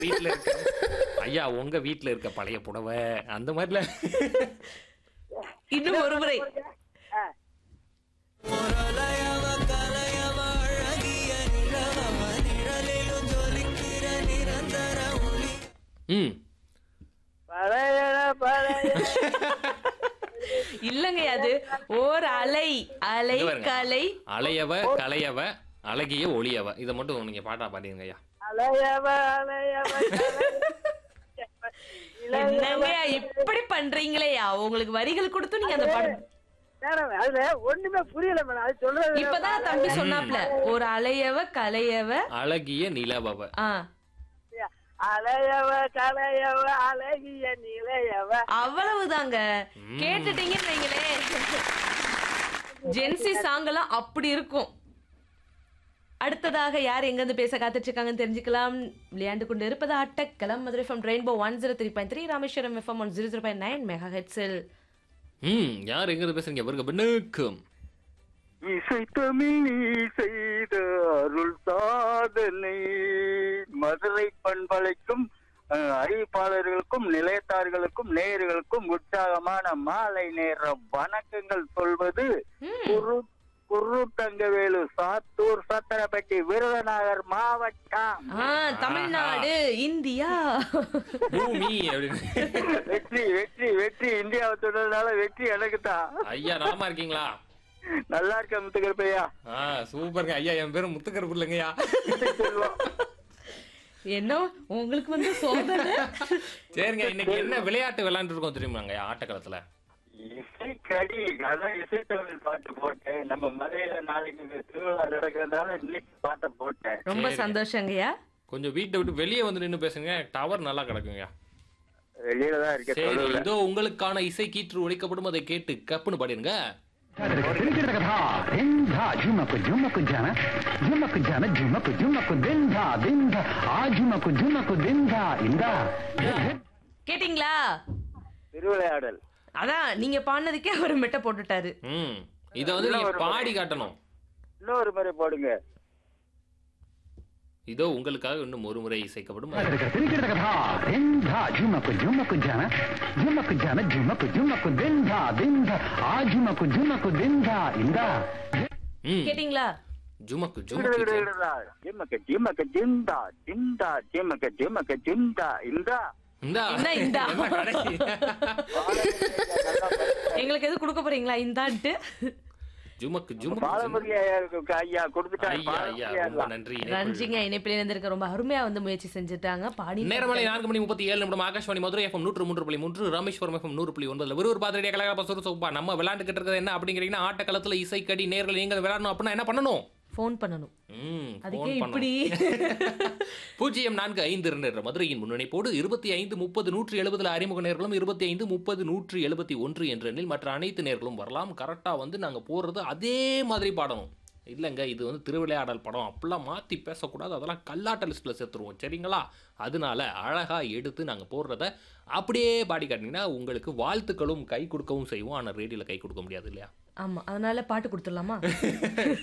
வீட்ல இருக்க ஐயா உங்க வீட்ல இருக்க பழைய புடவை அந்த மாதிரில இன்னும் ஒரு முறை ஆ, ம் பழையன பழைய இல்லங்க அது ஓர் அலை அலை இங்க பாருங்க. கலை அலையவ கலையவ அழகிய ஒளியவ இதை மட்டும் நீங்க பாட்டா பாடிருங்க ஐயா அலையவ அலையவ என்னங்க இப்படி பண்றீங்களேயா உங்களுக்கு வரிகள் கொடுத்து நீங்க அந்த பாடு மேடம் அதுல ஒண்ணுமே புரியல மேடம் அது சொல்றது இப்பதான் தம்பி சொன்னாப்ல ஒரு அலையவ கலையவ அழகிய நிலவவ ஆ அலையவ கலையவ அழகிய நிலையவ அவ்வளவுதாங்க கேட்டுட்டீங்கன்னு வைங்களே ஜென்சி சாங் எல்லாம் அப்படி இருக்கும் அடுத்ததாக யார் எங்க இருந்து பேச காத்துட்டு இருக்காங்கன்னு தெரிஞ்சுக்கலாம் விளையாண்டு கொண்டு இருப்பது அட்டக்கலம் Madurai from rainbow one zero three point three Rameswaram FM one zero zero point nine mega ஹெட்ஸில் ம் யார் எங்க இருந்து பேசுறீங்க வருக பின்னுக்கும் இசை தமிழ் செய்த அருள் சாதனை மதுரை பண்பலைக்கும் அஹ், அறிவிப்பாளர்களுக்கும் நிலையத்தார்களுக்கும் நேயர்களுக்கும் உற்சாகமான மாலை நேர வணக்கங்கள் சொல்வது குரு குரு தங்கவேலு சாத்தூர் சத்திரப்பட்டி விருதுநகர் மாவட்டம் ஆ தமிழ்நாடு இந்தியா பூமி அப்படின்னு வெற்றி வெற்றி வெற்றி இந்தியாவை சொன்னதுனால வெற்றி எனக்கு தான் ஐயா நலமா இருக்கீங்களா நல்லா இருக்க முத்துக்கருப்பையா ஆ சூப்பருங்க ஐயா என் பேரு முத்துக்கருப்பு இல்லைங்கய்யா செல்வம் என்ன உங்களுக்கு வந்து சோதனை சரிங்க இன்னைக்கு என்ன விளையாட்டு விளையாண்டு இருக்கோம் தெரியுமாங்க ஆட்டக்களத்துல இசை கடி அதான் இசை தமிழ் பாட்டு போட்டேன் நம்ம மதுரையில நாளைக்கு இந்த திருவிழா நடக்கிறதுனால இன்னைக்கு பாட்டை போட்டேன் ரொம்ப சந்தோஷங்கய்யா கொஞ்சம் வீட்டை விட்டு வெளியே வந்து நின்னு பேசுங்க டவர் நல்லா கிடக்குங்க வெளியில தான் இருக்க சரி தொழுவுல இதோ உங்களுக்கான இசை கீற்று ஒழிக்கப்படும் அதை கேட்டு கப்புன்னு பாடிருங்க झुमक झुमक जाना झुमक जाना झुमक झुमक दिंधा दिंधा आ झुमक झुमक दिंधा इंदा கேட்டிங்களா திருவிளையாடல் அதான் நீங்க பாடினதுக்கே அவர் மெட்ட போட்டுட்டாரு ம் இதை வந்து நீங்க பாடி காட்டணும் இன்னொரு முறை போடுங்க இதோ உங்களுக்காக இன்னும் ஒரு முறை இசைக்கப்படும் दिंधा झुमक झुमक जाना झुमक जाना झुमक झुमक दिंधा दिंधा आ झुमक झुमक दिंधा इंदा ம் கேட்டிங்களா ஜுமக்கு ஜுமக்கு ஜே- ஜிம்மக்க ஜிம்மக்க ஜிந்தா ஜிந்தா ஜிம்மக்க ஜிம்மக்க ஜிந்தா இந்தா இந்தா என்ன இந்தா? என்ன கடைசி? எங்களுக்கு எது கொடுக்க போறீங்களா இந்தான்ட்டு ஜுமக்கு ஜுமக்கு ஜுமக்கு. பாலமுருகி ஐயாவுக்கு ஐயா கொடுத்துட்டாரு ஐயா ஐயா ரொம்ப நன்றி ரஞ்சிங்க இணைப்பில் இருந்திருக்க ரொம்ப அருமையா வந்து முயற்சி செஞ்சுட்டாங்க பாடி நேரமலை நான்கு மணி முப்பத்தி ஏழு நிமிடம் ஆகாஷ்வாணி மதுரை எஃப்எம் நூற்று மூன்று புள்ளி மூன்று ராமேஸ்வரம் எஃப்எம் நூறு புள்ளி ஒன்பதுல ஒரு ஒரு பாதிரியா கலகலப்பா சுறுசுறுப்பா நம்ம விளையாண்டுக்கிட்டு இருக்கிறது என்ன அப்படிங்கிறீங்கன்னா ஆட்டக்களத்துல இசைக்கடி நேர்கள் நீங்கள் விளையாடணும் அப்படின்னா என்ன பண்ணணும் ஃபோன் பண்ணணும் ம், அதுக்கே phone இப்படி பண்ணணும். பூஜ்ஜியம் நான்கு ஐந்து இரண்டு என்ற மதுரையின் முன்னணிப்போடு இருபத்தி ஐந்து முப்பது நூற்றி எழுபதுல அறிமுக நேர்களும் இருபத்தி ஐந்து முப்பது நூற்றி எழுபத்தி ஒன்று என்ற எண்ணில் மற்ற அனைத்து நேர்களும் வரலாம் கரெக்டா வந்து நாங்க போடுறது அதே மாதிரி பாடணும் இல்லைங்க இது வந்து திருவிளையாடல் படம் அப்படிலாம் மாற்றி பேசக்கூடாது அதெல்லாம் கல்லாட்ட லிஸ்ட்டில் சேர்த்துருவோம் சரிங்களா அதனால அழகாக எடுத்து நாங்கள் போடுறத அப்படியே பாடி காட்டினீங்கன்னா உங்களுக்கு வாழ்த்துக்களும் கை கொடுக்கவும் செய்வோம் ஆனால் ரேடியோவில் கை கொடுக்க முடியாது இல்லையா ஆமா அதனால பாட்டு கொடுத்துடலாமா